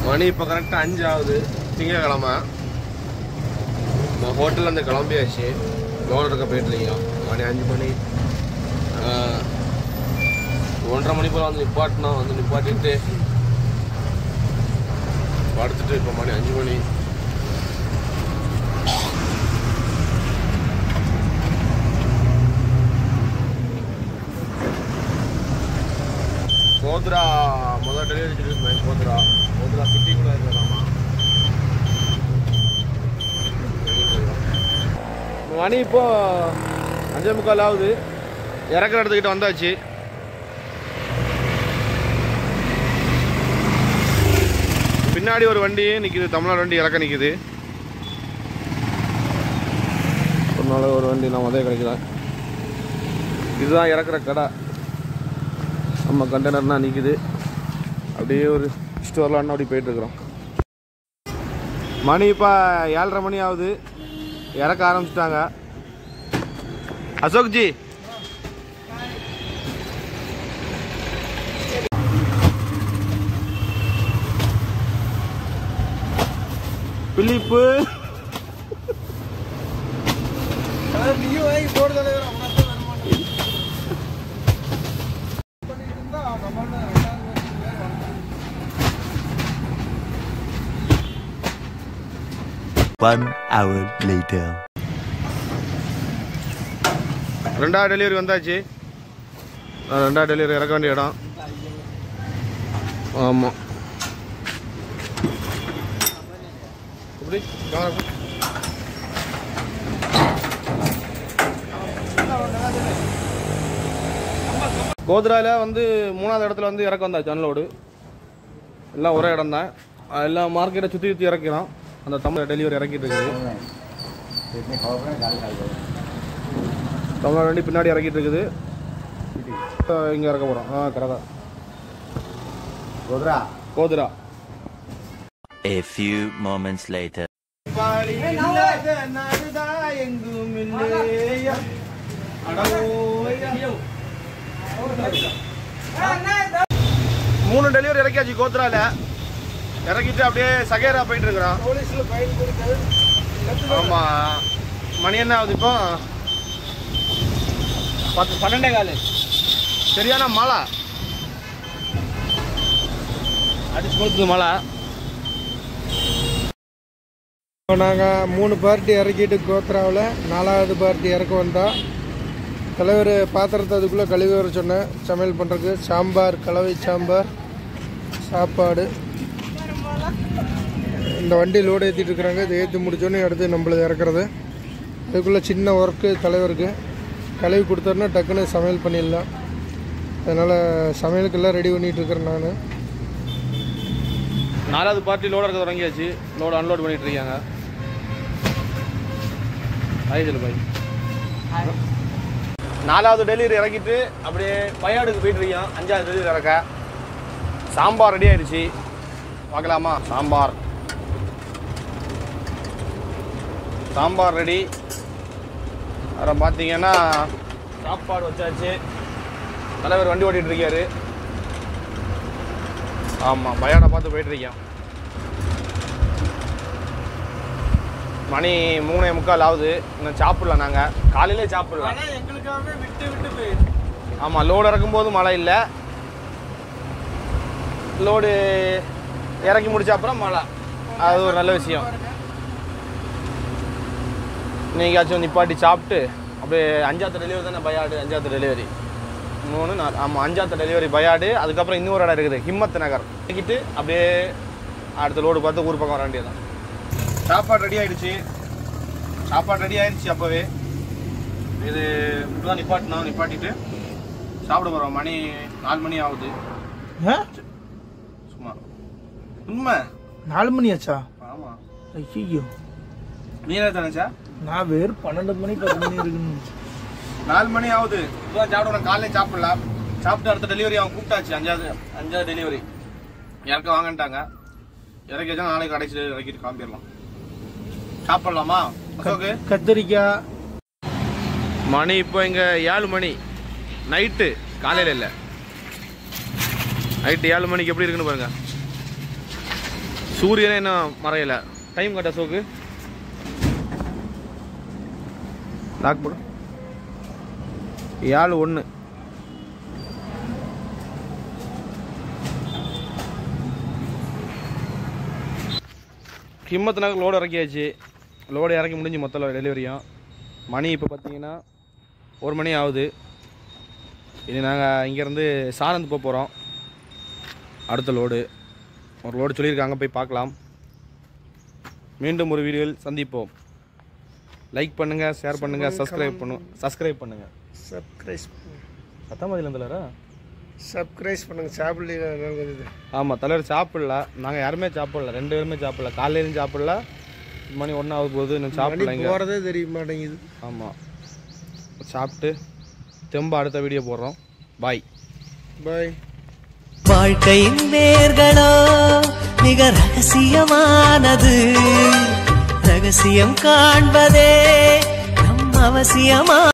மணி இப்போ கரெக்டாக அஞ்சு ஆகுது திங்கக்கிழமை நான் ஹோட்டலில் இருந்து கிளம்பியாச்சு லோன் எடுக்க போயிட்டு இருக்கோம் மணி அஞ்சு மணி ஆஹ், ஒன்றரை மணி போல் வந்து நிப்பாட்டினோம் வந்து நிப்பாட்டிட்டு படுத்துட்டு இப்போ மணி அஞ்சு மணி கோத்ரா முதல் டெலிவரி சொல்லியிருந்தேன் கோத்ரா கோத்ரா சிட்டிக்குள்ளே இருக்கிறாமா மணி இப்போ அஞ்சே முக்கால் ஆகுது இறக்குற இடத்துக்கிட்ட வந்தாச்சு பின்னாடி ஒரு வண்டி நிற்கிது தமிழ்நாடு வண்டி இறக்க நிற்கிது ஒரு நாள் ஒரு வண்டி நான் அதே கிடைக்குதான் இதுதான் இறக்குற கடை நம்ம கண்டெய்னர்னா நிற்குது அப்படியே ஒரு ஸ்டோர்லான்னு அப்படி போயிட்டுருக்குறோம் மணி இப்போ ஏழரை மணி ஆகுது இறக்க ஆரம்பிச்சிட்டாங்க அசோக்ஜி பிலிப்பு நீயும் வாங்கி போடு தலைவர் அவன் தான் வரமாட்டேன் பண்ணிட்டு இருந்தா நம்மள ரெண்டாவது வருஷம் பேர் வரணும் One hour later. ரெண்டாவது டெலிவரி வந்தாச்சு அஹ் ரெண்டாவது டெலிவரி இறக்க வேண்டிய இடம் ஆமாம் எப்படி கேமரா போ. கோத்ராவில் வந்து மூணாவது இடத்துல வந்து இறக்க வந்தாச்சு அன்லோடு எல்லாம் ஒரே இடம் தான் எல்லாம் மார்க்கெட்டை சுற்றி சுற்றி இறக்கிறோம் அந்த தமிழ் டெலிவரி இறக்கிட்டு இருக்குது தமிழ் வண்டி பின்னாடி இறக்கிட்டு இருக்குது இங்கே இறக்க போகிறோம் ஆ கரெக்டாக Godra. Godhra A few moments later. மூணு டெலிவரி இறக்கியாச்சு கோத்ரால இறக்கிட்டு அப்படியே சகேரா போயிட்டு இருக்கிறோம் போலீஸ்ல ஃபைன் கொடுத்தது ஆமா மணி என்ன ஆகுது இப்போ பத்து பன்னெண்டே காலு சரியான மழை அடிச்சு கொடுத்தது மழை இப்போ நாங்கள் மூணு பார்ட்டி இறக்கிட்டு கோத்ராவில் நாலாவது பார்ட்டி இறக்க வந்தோம் தலைவர் பாத்திரத்தை அதுக்குள்ளே கழுவி வர சொன்னேன் சமையல் பண்ணுறதுக்கு சாம்பார் கலவை சாம்பார் சாப்பாடு இந்த வண்டி லோடு ஏற்றிட்டு இருக்கிறாங்க இதை ஏற்றி முடிச்சோன்னே அடுத்து நம்மளது இறக்குறது அதுக்குள்ளே சின்ன ஒர்க்கு தலைவருக்கு கழுவி கொடுத்தோன்னா டக்குன்னு சமையல் பண்ணிடலாம் அதனால் சமையலுக்கெல்லாம் ரெடி பண்ணிகிட்டு இருக்கிறேன் நான் நாலாவது பார்ட்டி லோடு இருக்க தொடங்கியாச்சு லோடு அன்லோட் பண்ணிட்டு இருக்காங்க ஹாய் சொல்லு பாய் நாலாவது டெலிவரி இறக்கிட்டு அப்படியே பையாடுக்கு போயிட்டு இருக்கோம் அஞ்சாவது டெலிவரி இறக்க சாம்பார் ரெடி ஆயிடுச்சு பார்க்கலாமா சாம்பார் சாம்பார் ரெடி அப்புறம் பார்த்தீங்கன்னா சாப்பாடு வச்சாச்சு தலைவர் வண்டி ஓட்டிட்டு இருக்காரு ஆமாம் பயாடை பார்த்து போயிட்டு இருக்கேன் மணி மூணே முக்கால் ஆகுது இன்னும் சாப்பிடல நாங்கள் காலையிலே சாப்பிடல எங்களுக்காகவே விட்டு விட்டு போயிடுது ஆமாம் லோடு இறக்கும்போது மழை இல்லை லோடு இறக்கி முடிச்ச அப்புறம் மழை அது ஒரு நல்ல விஷயம் நீங்காச்சும் நிப்பாட்டி சாப்பிட்டு அப்படியே அஞ்சாவது டெலிவரி தானே பயாடு அஞ்சாவது டெலிவரி மூணு நாலு ஆமாம் அஞ்சாவது டெலிவரி பயாடு அதுக்கப்புறம் இன்னொரு இடம் இருக்குது ஹிம்மத் நகர் இறக்கிட்டு அப்படியே அடுத்த லோடு பார்த்து ஊர் பக்கம் வர வேண்டியதுதான் சாப்பாடு ரெடி ஆயிடுச்சு சாப்பாடு ரெடி ஆயிடுச்சு அப்போவே இது இப்பதான் நிப்பாட்டினோம் நிப்பாட்டிட்டு சாப்பிட போகிறோம் மணி நாலு மணி ஆகுது சும்மா உண்மை நாலு மணி ஆச்சா ஆமாம் ஐயோ நீ என்ன தானச்சா நான் வெறும் பன்னெண்டு மணி பத்து மணி இருக்குன்னு நாலு மணி ஆகுது இப்பதான் சாப்பிடணும் காலையில சாப்பிடலாம் சாப்பிட்டு அடுத்த டெலிவரி அவன் கூப்பிட்டாச்சு அஞ்சாவது அஞ்சாவது டெலிவரி இறக்க வாங்கன்ட்டாங்க இறக்கி வச்சா நாளைக்கு கடைசி இறக்கிட்டு கிளம்பிடலாம் சாப்பிடலாமா அசோக்கு கத்திரிக்காய் மணி இப்போ இங்கே ஏழு மணி நைட்டு காலையில் இல்லை நைட்டு ஏழு மணிக்கு எப்படி இருக்குன்னு பாருங்க சூரியனே என்ன மறையல டைம் கட்ட சோக்கு லாக் போடு ஏழு ஒன்று ஹிம்மத் நகர் லோடு இறக்கியாச்சு லோடு இறக்கி முடிஞ்சு மொத்த டெலிவரியும் மணி இப்போ பார்த்தீங்கன்னா ஒரு மணி ஆகுது இனி நாங்கள் இங்கேருந்து சானந்த் போக போகிறோம் அடுத்த லோடு ஒரு லோடு சொல்லியிருக்காங்க போய் பார்க்கலாம் மீண்டும் ஒரு வீடியோவில் சந்திப்போம் லைக் பண்ணுங்கள் ஷேர் பண்ணுங்கள் சப்ஸ்கிரைப் பண்ணு சப்ஸ்கிரைப் பண்ணுங்கள் சப்ஸ்கிரைஸ் பத்தாம் தலைவரா சப்ஸ்கிரைஸ் பண்ணுங்க சாப்பிடல ஆமாம் தலைவர் சாப்பிடல நாங்கள் யாருமே சாப்பிடல ரெண்டு பேருமே சாப்பிடல காலையிலும் சாப்பிடல மணி ஒன்றாவது போகுது இன்னும் சாப்பிடல இங்கே போகிறதே தெரிய மாட்டேங்குது ஆமாம் சாப்பிட்டு தெம்ப அடுத்த வீடியோ போடுறோம் பாய் பாய் வாழ்க்கையின் வேர்களோ மிக ரகசியமானது ரகசியம் காண்பதே நம் அவசியமா